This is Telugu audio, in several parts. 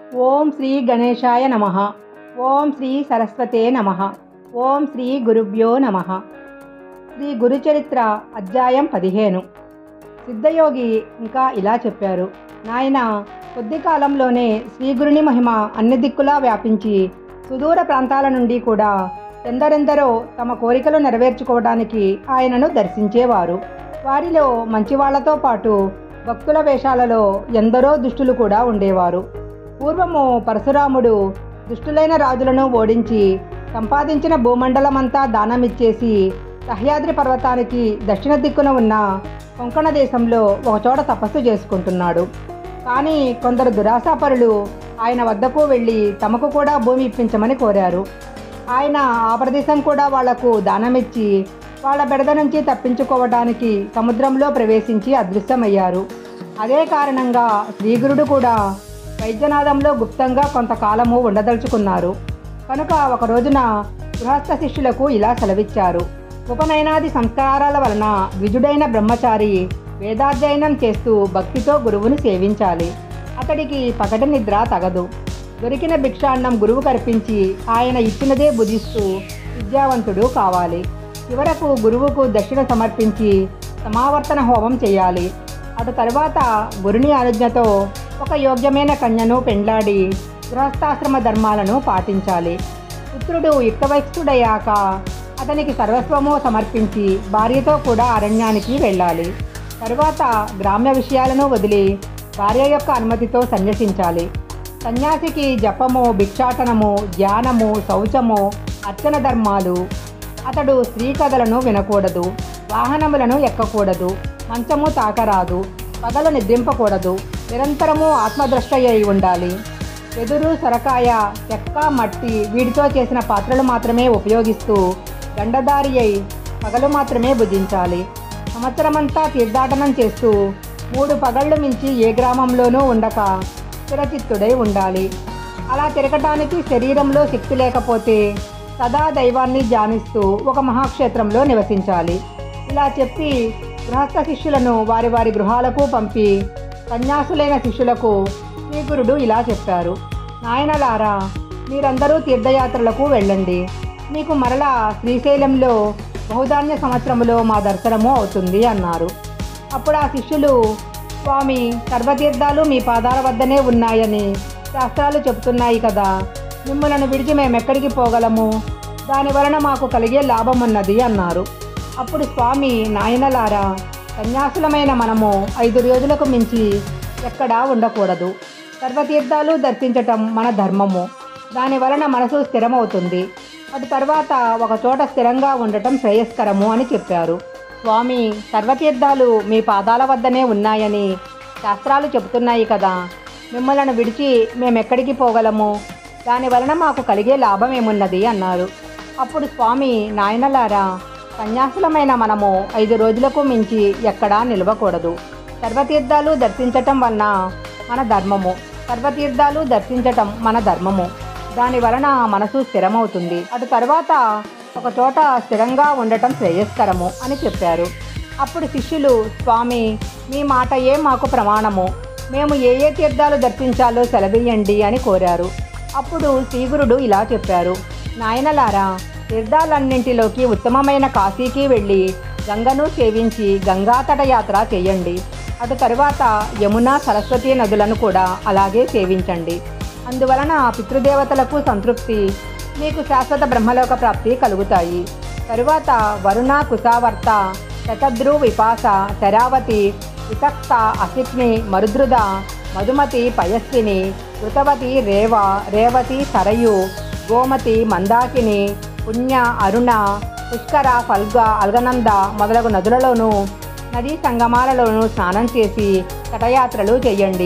ఓం శ్రీ గణేశాయ నమ ఓం శ్రీ సరస్వతే నమ ఓం శ్రీ గురుభ్యో నమ శ్రీ గురుచరిత్ర అధ్యాయం పదిహేను సిద్ధయోగి ఇంకా ఇలా చెప్పారు నాయన కొద్ది కాలంలోనే శ్రీగురుని మహిమ అన్ని దిక్కులా వ్యాపించి సుదూర ప్రాంతాల నుండి కూడా ఎందరెందరో తమ కోరికలు నెరవేర్చుకోవడానికి ఆయనను దర్శించేవారు వారిలో మంచివాళ్లతో పాటు భక్తుల వేషాలలో ఎందరో దుష్టులు కూడా ఉండేవారు పూర్వము పరశురాముడు దుష్టులైన రాజులను ఓడించి సంపాదించిన భూమండలమంతా దానమిచ్చేసి సహ్యాద్రి పర్వతానికి దక్షిణ దిక్కున ఉన్న కొంకణ దేశంలో ఒకచోట తపస్సు చేసుకుంటున్నాడు కానీ కొందరు దురాశాపరులు ఆయన వద్దకు వెళ్ళి తమకు కూడా భూమి ఇప్పించమని కోరారు ఆయన ఆ ప్రదేశం కూడా వాళ్లకు దానమిచ్చి వాళ్ళ బెడద నుంచి తప్పించుకోవడానికి సముద్రంలో ప్రవేశించి అదృశ్యమయ్యారు అదే కారణంగా శ్రీగురుడు కూడా వైద్యనాథంలో గుప్తంగా కొంతకాలము ఉండదలుచుకున్నారు కనుక ఒక రోజున గృహస్థ శిష్యులకు ఇలా సెలవిచ్చారు ఉపనయనాది సంస్కారాల వలన విజుడైన బ్రహ్మచారి వేదాధ్యయనం చేస్తూ భక్తితో గురువుని సేవించాలి అతడికి పగటి నిద్ర తగదు దొరికిన భిక్షాన్నం గురువు కర్పించి ఆయన ఇచ్చినదే బుధిస్తూ విద్యావంతుడు కావాలి చివరకు గురువుకు దక్షిణ సమర్పించి సమావర్తన హోమం చేయాలి అటు తరువాత గురుని అనుజ్ఞతో ఒక యోగ్యమైన కన్యను పెండ్లాడి గృహస్థాశ్రమ ధర్మాలను పాటించాలి పుత్రుడు యుక్తవయస్కుడయ్యాక అతనికి సర్వస్వము సమర్పించి భార్యతో కూడా అరణ్యానికి వెళ్ళాలి తరువాత గ్రామ్య విషయాలను వదిలి భార్య యొక్క అనుమతితో సన్యసించాలి సన్యాసికి జపము భిక్షాటనము ధ్యానము శౌచము అర్చన ధర్మాలు అతడు స్త్రీ కథలను వినకూడదు వాహనములను ఎక్కకూడదు మంచము తాకరాదు పగలు నిద్రింపకూడదు నిరంతరము ఆత్మద్రష్ట అయి ఉండాలి వెదురు సొరకాయ చెక్క మట్టి వీటితో చేసిన పాత్రలు మాత్రమే ఉపయోగిస్తూ గండదారి అయి పగలు మాత్రమే భుజించాలి సంవత్సరమంతా తీర్థాటనం చేస్తూ మూడు పగళ్ళు మించి ఏ గ్రామంలోనూ ఉండక స్థిరచిత్తుడై ఉండాలి అలా తిరగటానికి శరీరంలో శక్తి లేకపోతే సదా దైవాన్ని ధ్యానిస్తూ ఒక మహాక్షేత్రంలో నివసించాలి ఇలా చెప్పి గృహస్థ శిష్యులను వారి వారి గృహాలకు పంపి సన్యాసులైన శిష్యులకు శ్రీగురుడు ఇలా చెప్పారు నాయనలారా మీరందరూ తీర్థయాత్రలకు వెళ్ళండి మీకు మరలా శ్రీశైలంలో బహుధాన్య సంవత్సరములో మా దర్శనము అవుతుంది అన్నారు అప్పుడు ఆ శిష్యులు స్వామి సర్వతీర్థాలు మీ పాదాల వద్దనే ఉన్నాయని శాస్త్రాలు చెబుతున్నాయి కదా మిమ్మలను విడిచి మేమెక్కడికి పోగలము దాని వలన మాకు కలిగే లాభం ఉన్నది అన్నారు అప్పుడు స్వామి నాయనలారా సన్యాసులమైన మనము ఐదు రోజులకు మించి ఎక్కడా ఉండకూడదు సర్వతీర్థాలు దర్శించటం మన ధర్మము దాని వలన మనసు స్థిరమవుతుంది అటు తర్వాత ఒక చోట స్థిరంగా ఉండటం శ్రేయస్కరము అని చెప్పారు స్వామి సర్వతీర్థాలు మీ పాదాల వద్దనే ఉన్నాయని శాస్త్రాలు చెబుతున్నాయి కదా మిమ్మల్ని విడిచి మేమెక్కడికి పోగలము దాని వలన మాకు కలిగే లాభం ఏమున్నది అన్నారు అప్పుడు స్వామి నాయనలారా సన్యాసులమైన మనము ఐదు రోజులకు మించి ఎక్కడా నిలవకూడదు సర్వతీర్థాలు దర్శించటం వలన మన ధర్మము సర్వతీర్థాలు దర్శించటం మన ధర్మము దాని వలన మనసు స్థిరమవుతుంది అటు తర్వాత ఒక చోట స్థిరంగా ఉండటం శ్రేయస్కరము అని చెప్పారు అప్పుడు శిష్యులు స్వామి మీ మాటయే మాకు ప్రమాణము మేము ఏ ఏ తీర్థాలు దర్శించాలో సెలవియండి అని కోరారు అప్పుడు శ్రీగురుడు ఇలా చెప్పారు నాయనలారా తీర్థాలన్నింటిలోకి ఉత్తమమైన కాశీకి వెళ్ళి గంగను సేవించి గంగాతట యాత్ర చేయండి అటు తరువాత యమున సరస్వతి నదులను కూడా అలాగే సేవించండి అందువలన పితృదేవతలకు సంతృప్తి మీకు శాశ్వత బ్రహ్మలోక ప్రాప్తి కలుగుతాయి తరువాత వరుణ కుశావర్త శతద్రు విపాస శరావతి వితక్త అసిక్ని మరుద్రుద మధుమతి పయస్విని కృతవతి రేవ రేవతి సరయు గోమతి మందాకిని పుణ్య అరుణ పుష్కర ఫల్గ అల్గనంద మొదలగు నదులలోనూ నదీ సంగమాలలోనూ స్నానం చేసి తటయాత్రలు చేయండి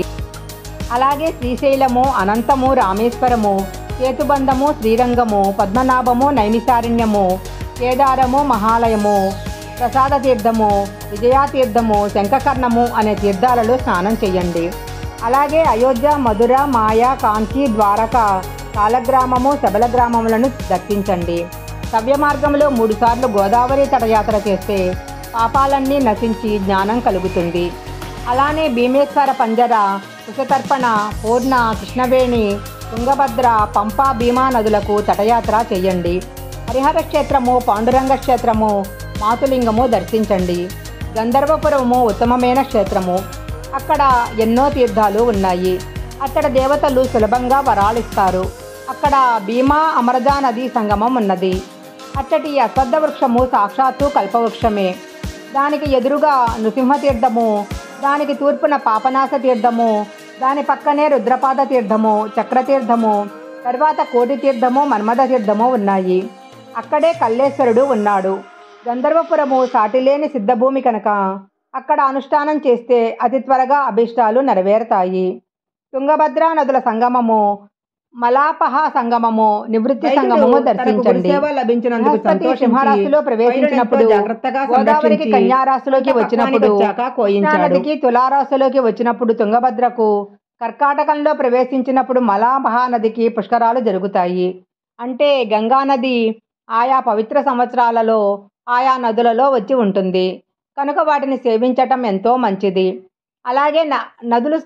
అలాగే శ్రీశైలము అనంతము రామేశ్వరము సేతుబంధము శ్రీరంగము పద్మనాభము నైమిసారణ్యము కేదారము మహాలయము ప్రసాద తీర్థము విజయాతీర్థము శంఖకర్ణము అనే తీర్థాలలో స్నానం చేయండి అలాగే అయోధ్య మధుర మాయ కాంచి ద్వారక కాలగ్రామము శబల గ్రామములను దర్శించండి సవ్య మార్గంలో మూడుసార్లు గోదావరి తటయాత్ర చేస్తే పాపాలన్నీ నశించి జ్ఞానం కలుగుతుంది అలానే భీమేశ్వర పంజర కుశతర్పణ పూర్ణ కృష్ణవేణి తుంగభద్ర పంపా భీమా నదులకు తటయాత్ర చేయండి హరిహర క్షేత్రము పాండురంగ క్షేత్రము మాతులింగము దర్శించండి గంధర్వపురము ఉత్తమమైన క్షేత్రము అక్కడ ఎన్నో తీర్థాలు ఉన్నాయి అక్కడ దేవతలు సులభంగా వరాలిస్తారు అక్కడ భీమా అమరజా నది సంగమం ఉన్నది అచ్చటి అశ్వత్థ వృక్షము సాక్షాత్తు కల్పవృక్షమే దానికి ఎదురుగా నృసింహతీర్థము దానికి తూర్పున పాపనాశ తీర్థము దాని పక్కనే రుద్రపాద తీర్థము చక్రతీర్థము తర్వాత కోటి తీర్థము మన్మథ తీర్థము ఉన్నాయి అక్కడే కల్లేశ్వరుడు ఉన్నాడు గంధర్వపురము సాటిలేని సిద్ధభూమి కనుక అక్కడ అనుష్ఠానం చేస్తే అతి త్వరగా అభిష్టాలు నెరవేరుతాయి తుంగభద్రా నదుల సంగమము మలాపహ సంగమము నివృత్తి సంగమము దర్శించండి లభించినందుకు బృహస్పతి సింహరాశిలో ప్రవేశించినప్పుడు జాగ్రత్తగా గోదావరికి కన్యారాశిలోకి వచ్చినప్పుడు కోయించాడు నదికి తులారాశిలోకి వచ్చినప్పుడు తుంగభద్రకు కర్కాటకంలో ప్రవేశించినప్పుడు మలామహా నదికి పుష్కరాలు జరుగుతాయి అంటే గంగా నది ఆయా పవిత్ర సంవత్సరాలలో ఆయా నదులలో వచ్చి ఉంటుంది కనుక వాటిని సేవించటం ఎంతో మంచిది అలాగే న- నదులు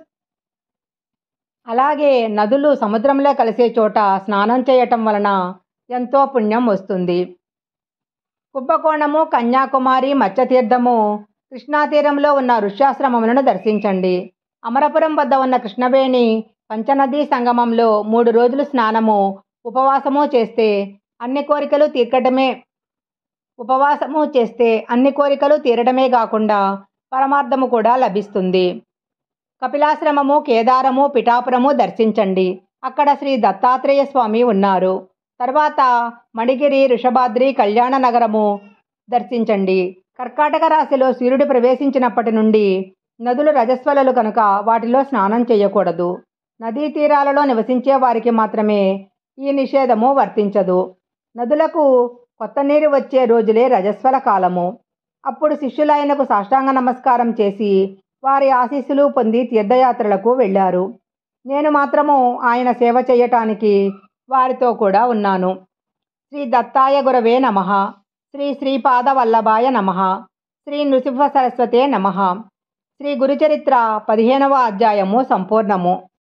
అలాగే నదులు సముద్రంలో కలిసే చోట స్నానం చేయటం వలన ఎంతో పుణ్యం వస్తుంది కుంభకోణము కన్యాకుమారి మత్స్యతీర్థము కృష్ణా తీరంలో ఉన్న ఋష్యాశ్రమములను దర్శించండి అమరపురం వద్ద ఉన్న కృష్ణవేణి పంచనదీ సంగమంలో మూడు రోజులు స్నానము ఉపవాసము చేస్తే అన్ని కోరికలు తీర్చడమే ఉపవాసము చేస్తే అన్ని కోరికలు తీరడమే కాకుండా పరమార్థము కూడా లభిస్తుంది కపిలాశ్రమము కేదారము పిఠాపురము దర్శించండి అక్కడ శ్రీ దత్తాత్రేయ స్వామి ఉన్నారు తర్వాత మణిగిరి ఋషభాద్రి కళ్యాణ నగరము దర్శించండి కర్కాటక రాశిలో సూర్యుడు ప్రవేశించినప్పటి నుండి నదులు రజస్వలలు కనుక వాటిలో స్నానం చేయకూడదు నదీ తీరాలలో నివసించే వారికి మాత్రమే ఈ నిషేధము వర్తించదు నదులకు కొత్త నీరు వచ్చే రోజులే రజస్వల కాలము అప్పుడు శిష్యులైనకు సాష్టాంగ నమస్కారం చేసి వారి ఆశీస్సులు పొంది తీర్థయాత్రలకు వెళ్ళారు నేను మాత్రము ఆయన సేవ చేయటానికి వారితో కూడా ఉన్నాను శ్రీ దత్తాయ గురవే నమ శ్రీ శ్రీపాద వల్లభాయ నమ శ్రీ నృసింహ సరస్వతే నమ శ్రీ గురుచరిత్ర పదిహేనవ అధ్యాయము సంపూర్ణము